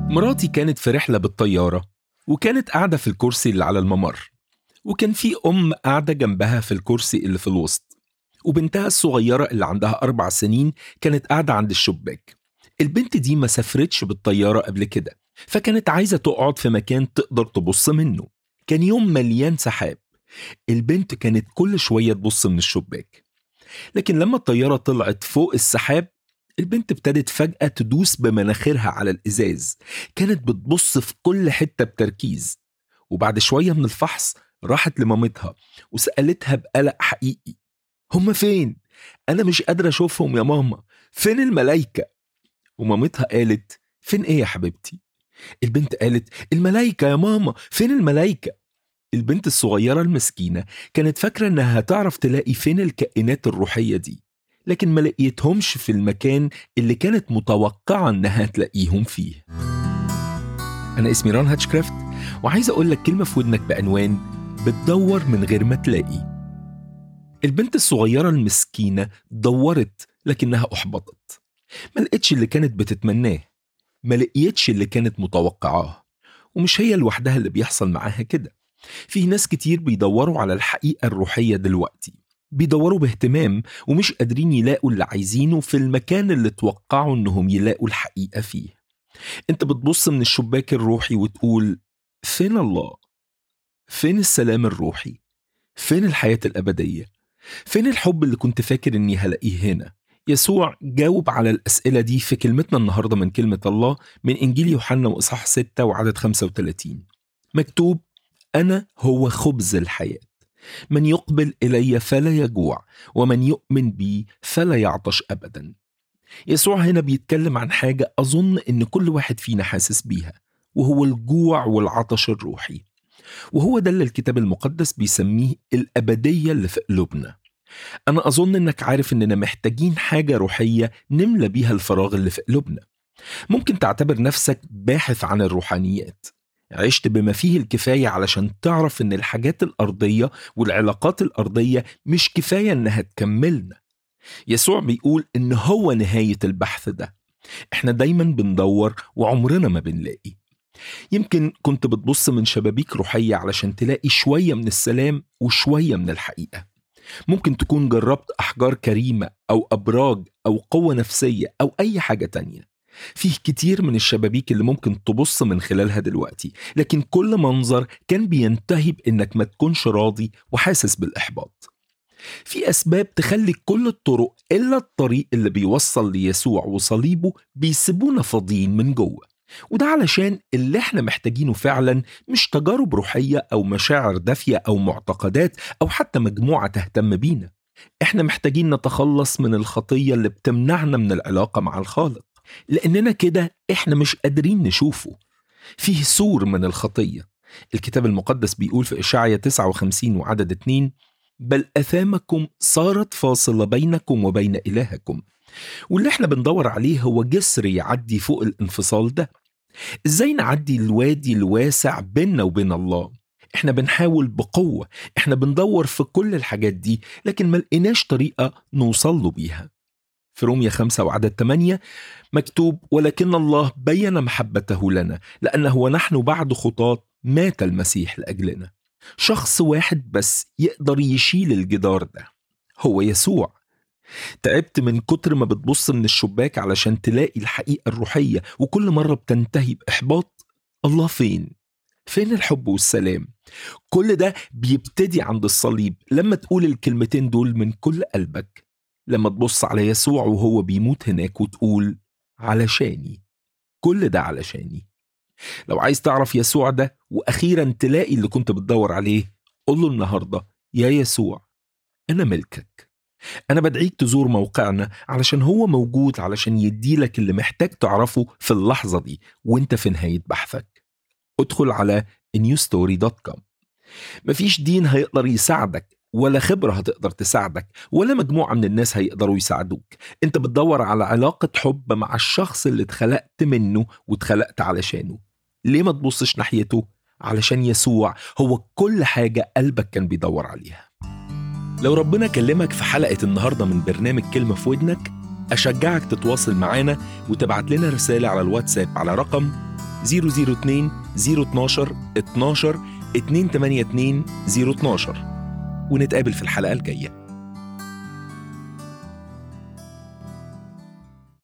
مراتي كانت في رحلة بالطيارة وكانت قاعدة في الكرسي اللي على الممر وكان في أم قاعدة جنبها في الكرسي اللي في الوسط وبنتها الصغيرة اللي عندها أربع سنين كانت قاعدة عند الشباك البنت دي ما سافرتش بالطيارة قبل كده فكانت عايزة تقعد في مكان تقدر تبص منه كان يوم مليان سحاب البنت كانت كل شوية تبص من الشباك لكن لما الطيارة طلعت فوق السحاب البنت ابتدت فجأة تدوس بمناخيرها على الإزاز كانت بتبص في كل حتة بتركيز وبعد شوية من الفحص راحت لمامتها وسألتها بقلق حقيقي هما فين؟ أنا مش قادرة أشوفهم يا ماما فين الملايكة؟ ومامتها قالت فين إيه يا حبيبتي؟ البنت قالت الملايكة يا ماما فين الملايكة؟ البنت الصغيرة المسكينة كانت فاكرة إنها هتعرف تلاقي فين الكائنات الروحية دي لكن ما لقيتهمش في المكان اللي كانت متوقعة إنها تلاقيهم فيه أنا اسمي ران هاتشكرافت وعايز أقول لك كلمة في ودنك بعنوان بتدور من غير ما تلاقي البنت الصغيرة المسكينة دورت لكنها أحبطت ما لقيتش اللي كانت بتتمناه ما لقيتش اللي كانت متوقعاه ومش هي لوحدها اللي بيحصل معاها كده في ناس كتير بيدوروا على الحقيقة الروحية دلوقتي بيدوروا باهتمام ومش قادرين يلاقوا اللي عايزينه في المكان اللي توقعوا انهم يلاقوا الحقيقة فيه انت بتبص من الشباك الروحي وتقول فين الله فين السلام الروحي فين الحياة الأبدية فين الحب اللي كنت فاكر اني هلاقيه هنا يسوع جاوب على الأسئلة دي في كلمتنا النهاردة من كلمة الله من إنجيل يوحنا وإصحاح 6 وعدد 35 مكتوب أنا هو خبز الحياة من يقبل إلي فلا يجوع ومن يؤمن بي فلا يعطش أبدا يسوع هنا بيتكلم عن حاجة أظن إن كل واحد فينا حاسس بيها وهو الجوع والعطش الروحي وهو ده اللي الكتاب المقدس بيسميه الأبدية اللي في قلوبنا أنا أظن إنك عارف إننا محتاجين حاجة روحية نملى بيها الفراغ اللي في قلوبنا ممكن تعتبر نفسك باحث عن الروحانيات عشت بما فيه الكفاية علشان تعرف إن الحاجات الأرضية والعلاقات الأرضية مش كفاية إنها تكملنا يسوع بيقول إن هو نهاية البحث ده إحنا دايما بندور وعمرنا ما بنلاقي يمكن كنت بتبص من شبابيك روحية علشان تلاقي شوية من السلام وشوية من الحقيقة ممكن تكون جربت أحجار كريمة أو أبراج أو قوة نفسية أو أي حاجة تانية فيه كتير من الشبابيك اللي ممكن تبص من خلالها دلوقتي لكن كل منظر كان بينتهي بإنك ما تكونش راضي وحاسس بالإحباط في أسباب تخلي كل الطرق إلا الطريق اللي بيوصل ليسوع وصليبه بيسيبونا فاضيين من جوه وده علشان اللي احنا محتاجينه فعلا مش تجارب روحية أو مشاعر دافية أو معتقدات أو حتى مجموعة تهتم بينا احنا محتاجين نتخلص من الخطية اللي بتمنعنا من العلاقة مع الخالق لأننا كده احنا مش قادرين نشوفه فيه سور من الخطية الكتاب المقدس بيقول في إشعيا 59 وعدد 2 بل أثامكم صارت فاصلة بينكم وبين إلهكم واللي احنا بندور عليه هو جسر يعدي فوق الانفصال ده ازاي نعدي الوادي الواسع بيننا وبين الله احنا بنحاول بقوة احنا بندور في كل الحاجات دي لكن ما لقيناش طريقة نوصل له بيها في رومية خمسة وعدد 8 مكتوب ولكن الله بين محبته لنا لأنه ونحن بعد خطاة مات المسيح لأجلنا شخص واحد بس يقدر يشيل الجدار ده هو يسوع تعبت من كتر ما بتبص من الشباك علشان تلاقي الحقيقة الروحية وكل مرة بتنتهي بإحباط الله فين؟ فين الحب والسلام؟ كل ده بيبتدي عند الصليب لما تقول الكلمتين دول من كل قلبك لما تبص على يسوع وهو بيموت هناك وتقول علشاني كل ده علشاني لو عايز تعرف يسوع ده وأخيرا تلاقي اللي كنت بتدور عليه قول له النهاردة يا يسوع أنا ملكك أنا بدعيك تزور موقعنا علشان هو موجود علشان يديلك اللي محتاج تعرفه في اللحظة دي وانت في نهاية بحثك ادخل على newstory.com مفيش دين هيقدر يساعدك ولا خبرة هتقدر تساعدك ولا مجموعة من الناس هيقدروا يساعدوك انت بتدور على علاقة حب مع الشخص اللي اتخلقت منه واتخلقت علشانه ليه ما تبصش ناحيته علشان يسوع هو كل حاجة قلبك كان بيدور عليها لو ربنا كلمك في حلقة النهاردة من برنامج كلمة في ودنك أشجعك تتواصل معانا وتبعت لنا رسالة على الواتساب على رقم 002 012 12 282 012 ونتقابل في الحلقة الجاية